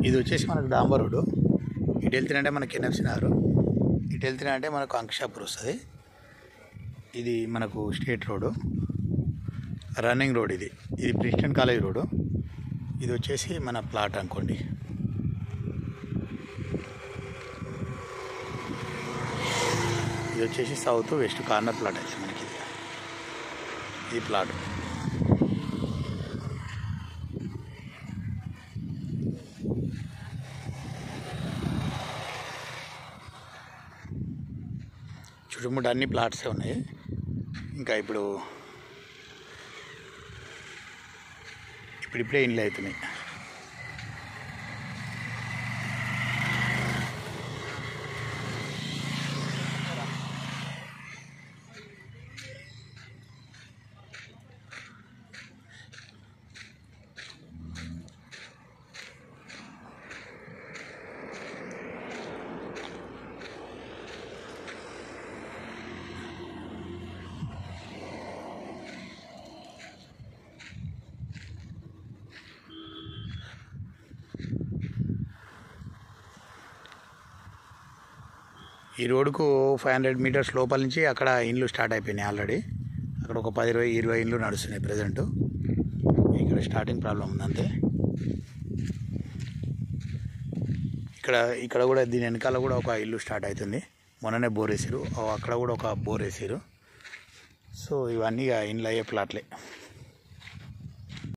ఇది వచ్చేసి మనకు డాంబర్ రోడ్డు ఇటు వెళ్తున్నంటే మనకి ఎన్ఎఫ్సి నగరు ఇటు వెళ్తున్నంటే మనకు అంక్షాపూర్ వస్తుంది ఇది మనకు స్టేట్ రోడ్డు రన్నింగ్ రోడ్ ఇది ఇది ప్రిస్టన్ కాలేజ్ రోడ్డు ఇది వచ్చేసి మన ప్లాట్ అనుకోండి ఇది వచ్చేసి సౌత్ వెస్ట్ కార్నర్ ప్లాట్ అయితే మనకి ఇది. ఇది ప్లాట్ చుట్టుముట్టు అన్ని ప్లాట్సే ఉన్నాయి ఇంకా ఇప్పుడు ఇప్పుడిప్పుడే ఇండ్లు అవుతున్నాయి ఈ రోడ్డుకు ఫైవ్ హండ్రెడ్ మీటర్స్ లోపల నుంచి అక్కడ ఇండ్లు స్టార్ట్ అయిపోయినాయి ఆల్రెడీ అక్కడ ఒక పది ఇరవై ఇరవై ఇండ్లు నడుస్తున్నాయి ప్రజెంట్ ఇక్కడ స్టార్టింగ్ ప్రాబ్లం ఉంది అంతే ఇక్కడ ఇక్కడ కూడా దీని వెనకాల కూడా ఒక ఇల్లు స్టార్ట్ అవుతుంది మొన్ననే బోర్ వేసారు అక్కడ కూడా ఒక బోర్ వేసారు సో ఇవన్నీ ఇక ఇండ్లు అయ్యే ప్లాట్లే